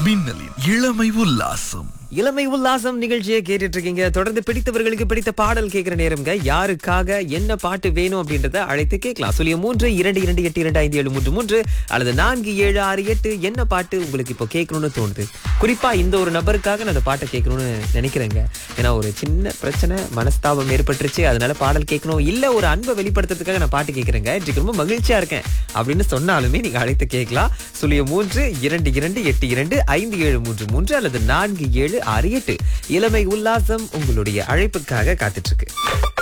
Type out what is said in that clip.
மின்னலின் இளமை உல்லாசம் இளமை உல்லாசம் நிகழ்ச்சியை கேட்டுட்டு இருக்கீங்க தொடர்ந்து பிடித்தவர்களுக்கு பிடித்த பாடல் கேட்கிற நேரம்ங்க யாருக்காக என்ன பாட்டு வேணும் அப்படின்றத அழைத்து கேட்கலாம் சொல்லிய மூன்று இரண்டு இரண்டு எட்டு இரண்டு ஐந்து ஏழு மூன்று மூன்று அல்லது நான்கு ஏழு ஆறு எட்டு என்ன பாட்டு உங்களுக்கு இப்போ கேட்கணும்னு தோணுது குறிப்பா இந்த ஒரு நபருக்காக நான் அந்த பாட்டை கேட்கணும்னு நினைக்கிறேங்க ஏன்னா ஒரு சின்ன பிரச்சனை மனஸ்தாபம் ஏற்பட்டுருச்சு அதனால பாடல் கேட்கணும் இல்ல ஒரு அன்பை வெளிப்படுத்துறதுக்காக நான் பாட்டு கேட்கறேங்க இன்றைக்கு ரொம்ப மகிழ்ச்சியா இருக்கேன் அப்படின்னு சொன்னாலுமே நீங்க அழைத்து கேட்கலாம் சொல்லிய மூன்று இரண்டு இரண்டு எட்டு இரண்டு ஐந்து ஏழு மூன்று மூன்று அல்லது நான்கு ஏழு ஆறு எட்டு இளமை உல்லாசம் உங்களுடைய அழைப்புக்காக காத்துட்டு இருக்கு